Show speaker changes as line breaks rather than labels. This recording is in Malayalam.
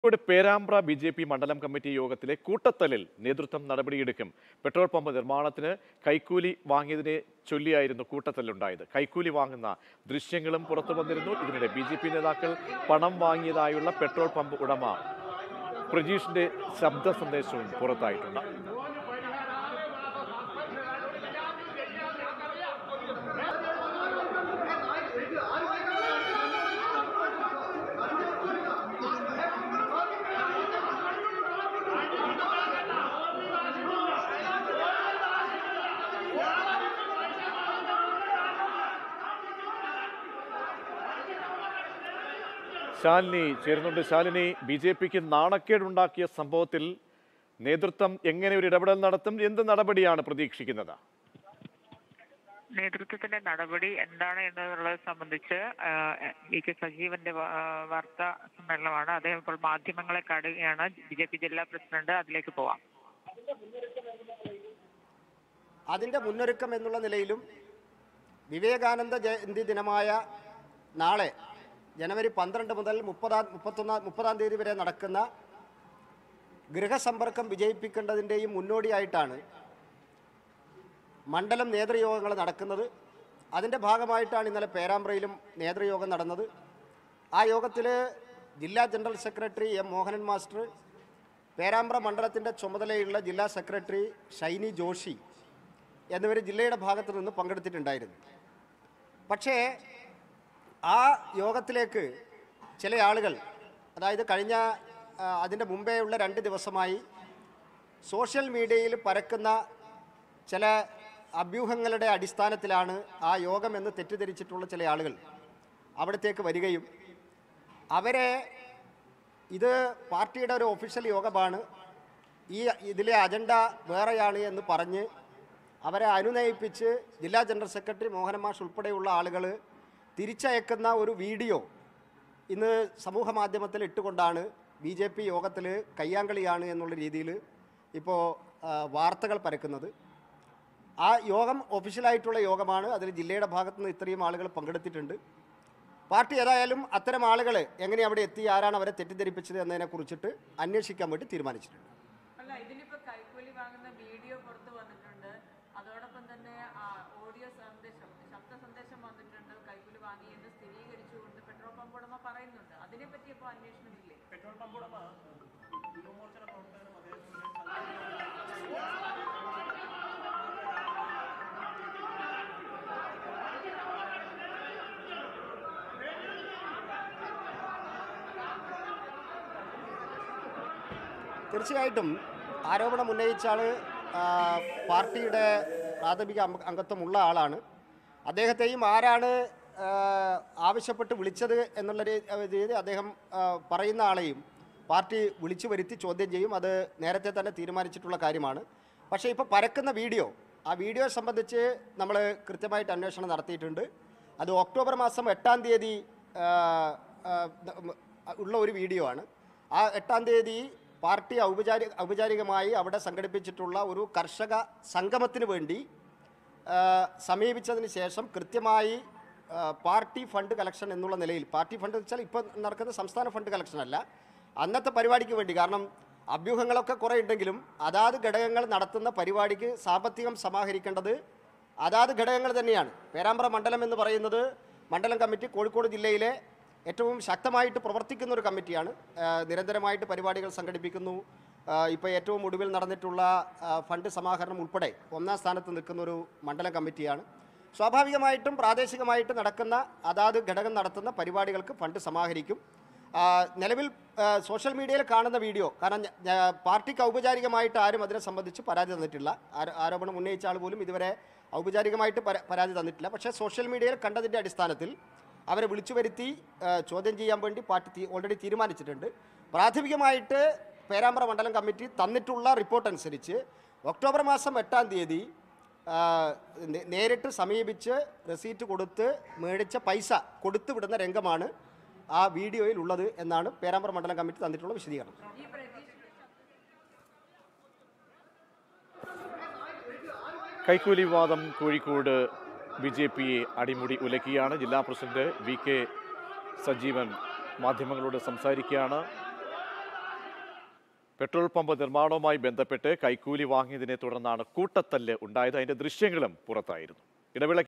Kozhikode Perambra B J P മണ്ഡലം കമ്മിറ്റി യോഗത്തിലെ കൂട്ടത്തലിൽ നേതൃത്വം നടപടിയെടുക്കും പെട്രോൾ പമ്പ് നിർമ്മാണത്തിന് കൈക്കൂലി വാങ്ങിയതിനെ ചൊല്ലിയായിരുന്നു കൂട്ടത്തല്ലുണ്ടായത് കൈക്കൂലി വാങ്ങുന്ന ദൃശ്യങ്ങളും പുറത്തു വന്നിരുന്നു ഇതിനിടെ ബി ജെ പി നേതാക്കൾ പണം വാങ്ങിയതായുള്ള പെട്രോൾ പമ്പ് ഉടമ പ്രജീഷിന്റെ ശബ്ദ സന്ദേശവും പുറത്തായിട്ടുണ്ട് ശാലിനി ചേരുന്നുണ്ട് ശാലിനി ബി ജെ പിക്ക് നാണക്കേടുണ്ടാക്കിയ സംഭവത്തിൽ നേതൃത്വം എങ്ങനെ ഒരു ഇടപെടൽ നടത്തും എന്ത് നടപടിയാണ് പ്രതീക്ഷിക്കുന്നത്
നേതൃത്വത്തിന്റെ നടപടി എന്താണ് എന്നുള്ളത് സംബന്ധിച്ച് ഇ കെ സജീവന്റെ വാ- വാർത്താ സമ്മേളനമാണ് അദ്ദേഹം ഇപ്പോൾ മാധ്യമങ്ങളെ കാണുകയാണ് ബി ജെ പി ജില്ലാ പ്രസിഡന്റ് അതിലേക്ക് പോവാം
അതിൻ്റെ മുന്നൊരുക്കം എന്നുള്ള നിലയിലും വിവേകാനന്ദ ജയന്തി ദിനമായ നാളെ ജനുവരി പന്ത്രണ്ട് മുതൽ മുപ്പതാം മുപ്പത്തൊന്നാം മുപ്പതാം തീയതി വരെ നടക്കുന്ന ഗൃഹസമ്പർക്കം വിജയിപ്പിക്കേണ്ടതിൻ്റെയും മുന്നോടിയായിട്ടാണ് മണ്ഡലം നേതൃയോഗങ്ങൾ നടക്കുന്നത് അതിൻ്റെ ഭാഗമായിട്ടാണ് ഇന്നലെ പേരാമ്പ്രയിലും നേതൃയോഗം നടന്നത് ആ യോഗത്തിൽ ജില്ലാ general secretary M Mohanan master Perambra മണ്ഡലത്തിൻ്റെ ചുമതലയുള്ള ജില്ലാ സെക്രട്ടറി ഷൈനി ജോഷി എന്നിവർ ജില്ലയുടെ ഭാഗത്ത് നിന്ന് പങ്കെടുത്തിട്ടുണ്ടായിരുന്നു പക്ഷേ ആ യോഗത്തിലേക്ക് ചില ആളുകൾ അതായത് കഴിഞ്ഞ ആ, അതിൻ്റെ മുമ്പേ ഉള്ള രണ്ട് ദിവസമായി സോഷ്യൽ മീഡിയയിൽ പരക്കുന്ന ചില അഭ്യൂഹങ്ങളുടെ അടിസ്ഥാനത്തിലാണ് ആ യോഗം എന്ന് തെറ്റിദ്ധരിച്ചിട്ടുള്ള ചില ആളുകൾ അവിടത്തേക്ക് വരികയും അവരെ ഇത് പാർട്ടിയുടെ ഒരു ഒഫീഷ്യൽ യോഗമാണ് ഈ ഇതിലെ അജണ്ട വേറെയാണ് എന്ന് പറഞ്ഞ് അവരെ അനുനയിപ്പിച്ച് ജില്ലാ ജനറൽ സെക്രട്ടറി മോഹൻ മാഷ് ഉൾപ്പെടെയുള്ള ആളുകൾ തിരിച്ചയക്കുന്ന ഒരു വീഡിയോ ഇന്ന് സമൂഹ മാധ്യമത്തിൽ ഇട്ടുകൊണ്ടാണ് ബി ജെ പി യോഗത്തിൽ കയ്യാങ്കളിയാണ് എന്നുള്ള രീതിയിൽ ഇപ്പോൾ വാർത്തകൾ പരക്കുന്നത് ആ യോഗം ഒഫീഷ്യലായിട്ടുള്ള യോഗമാണ് അതിൽ ജില്ലയുടെ ഭാഗത്തു നിന്ന് ഇത്രയും ആളുകൾ പങ്കെടുത്തിട്ടുണ്ട് പാർട്ടി ഏതായാലും അത്തരം ആളുകൾ എങ്ങനെ അവിടെ എത്തി ആരാണ് അവരെ തെറ്റിദ്ധരിപ്പിച്ചത് എന്നതിനെ കുറിച്ചിട്ട് അന്വേഷിക്കാൻ വേണ്ടി തീരുമാനിച്ചിട്ടുണ്ട്
അല്ല ഇതിലിപ്പോ കൈക്കൂലി വാങ്ങുന്ന വീഡിയോ പുറത്തു വന്നിട്ടുണ്ട് അതോടൊപ്പം തന്നെ ആ, ഓഡിയോ സന്ദേശം ശബ്ദ സന്ദേശം വന്നിട്ടുണ്ട് കൈക്കൂലി വാങ്ങി എന്ന് സ്ഥിരീകരിച്ചുകൊണ്ട് പെട്രോൾ പമ്പ് ഉടമ പറയുന്നുണ്ട് അതിനെപ്പറ്റി ഇപ്പോൾ അന്വേഷണമില്ലേ പെട്രോൾ പമ്പ് ഉടമ
തീർച്ചയായിട്ടും ആരോപണം ഉന്നയിച്ച ആൾ പാർട്ടിയുടെ പ്രാഥമിക അംഗ- അംഗത്വമുള്ള ആളാണ് അദ്ദേഹത്തെയും ആരാണ് ആ, ആവശ്യപ്പെട്ട് വിളിച്ചത് എന്നുള്ള രീ- രീതി അദ്ദേഹം ആ, പറയുന്ന ആളെയും പാർട്ടി വിളിച്ചു വരുത്തി ചോദ്യം ചെയ്യും അത് നേരത്തെ തന്നെ തീരുമാനിച്ചിട്ടുള്ള കാര്യമാണ് പക്ഷേ ഇപ്പോൾ പരക്കുന്ന വീഡിയോ ആ വീഡിയോ സംബന്ധിച്ച് നമ്മൾ കൃത്യമായിട്ട് അന്വേഷണം നടത്തിയിട്ടുണ്ട് അത് ഒക്ടോബർ മാസം എട്ടാം തീയതി ആ, ആ, ഉള്ള ഒരു വീഡിയോ ആണ് ആ എട്ടാം തീയതി പാർട്ടി ഔപചാരിക ഔപചാരികമായി അവിടെ സംഘടിപ്പിച്ചിട്ടുള്ള ഒരു കർഷക സംഗമത്തിന് വേണ്ടി ആ, സമീപിച്ചതിന് ശേഷം കൃത്യമായി ആ, പാർട്ടി ഫണ്ട് കളക്ഷൻ എന്നുള്ള നിലയിൽ പാർട്ടി ഫണ്ട് എന്ന് വെച്ചാൽ ഇപ്പോൾ നടക്കുന്ന സംസ്ഥാന ഫണ്ട് കളക്ഷൻ അല്ല അന്നത്തെ പരിപാടിക്ക് വേണ്ടി കാരണം അഭ്യൂഹങ്ങളൊക്കെ കുറേ ഉണ്ടെങ്കിലും അതാത് ഘടകങ്ങൾ നടത്തുന്ന പരിപാടിക്ക് സാമ്പത്തികം സമാഹരിക്കേണ്ടത് അതാത് ഘടകങ്ങൾ തന്നെയാണ് പേരാമ്പ്ര മണ്ഡലം എന്ന് പറയുന്നത് മണ്ഡലം കമ്മിറ്റി കോഴിക്കോട് ജില്ലയിലെ ഏറ്റവും ശക്തമായിട്ട് പ്രവർത്തിക്കുന്ന ഒരു കമ്മിറ്റിയാണ് ആ, നിരന്തരമായിട്ട് പരിപാടികൾ സംഘടിപ്പിക്കുന്നു ഇപ്പോൾ ഏറ്റവും ഒടുവിൽ നടന്നിട്ടുള്ള ആ, ഫണ്ട് സമാഹരണം ഉൾപ്പെടെ ഒന്നാം സ്ഥാനത്ത് നിൽക്കുന്ന ഒരു മണ്ഡലം കമ്മിറ്റിയാണ് സ്വാഭാവികമായിട്ടും പ്രാദേശികമായിട്ട് നടക്കുന്ന അതാത് ഘടകം നടത്തുന്ന പരിപാടികൾക്ക് ഫണ്ട് സമാഹരിക്കും ആ, നിലവിൽ ആ, സോഷ്യൽ മീഡിയയിൽ കാണുന്ന വീഡിയോ കാരണം ഞ- ഞ- പാർട്ടിക്ക് ഔപചാരികമായിട്ട് ആരും അതിനെ സംബന്ധിച്ച് പരാതി തന്നിട്ടില്ല ആരോ- ആരോപണം ഉന്നയിച്ച ആൾ പോലും ഇതുവരെ ഔപചാരികമായിട്ട് പര- പരാതി തന്നിട്ടില്ല പക്ഷേ സോഷ്യൽ മീഡിയയിൽ കണ്ടതിൻ്റെ അടിസ്ഥാനത്തിൽ അവരെ വിളിച്ചു വരുത്തി ആ, ചോദ്യം ചെയ്യാൻ വേണ്ടി പാർട്ടി ഓൾറെഡി തീരുമാനിച്ചിട്ടുണ്ട് പ്രാഥമികമായിട്ട് പേരാമ്പ്ര മണ്ഡലം കമ്മിറ്റി തന്നിട്ടുള്ള റിപ്പോർട്ട് അനുസരിച്ച് ഒക്ടോബർ മാസം എട്ടാം തീയതി ആ, നേ- നേരിട്ട് സമീപിച്ച് റെസീറ്റ് കൊടുത്ത് മേടിച്ച പൈസ കൊടുത്തു വിടുന്ന രംഗമാണ് ആ വീഡിയോയിൽ ഉള്ളത് എന്നാണ് പേരാമ്പ്ര മണ്ഡലം കമ്മിറ്റി തന്നിട്ടുള്ള വിശദീകരണം
ഈ പ്രതീക്ഷ
കൈക്കൂലി വിവാദം കോഴിക്കോട് ബി ജെ പിയെ അടിമുടി ഉലക്കിയാണ് ജില്ലാ പ്രസിഡന്റ് വി കെ സജീവൻ മാധ്യമങ്ങളോട് സംസാരിക്കുകയാണ് പെട്രോൾ പമ്പ് നിർമ്മാണവുമായി ബന്ധപ്പെട്ട് കൈക്കൂലി വാങ്ങിയതിനെ തുടർന്നാണ് കൂട്ടത്തല്ല് ഉണ്ടായത് അതിന്റെ ദൃശ്യങ്ങളും പുറത്തായിരുന്നു ഇടവേള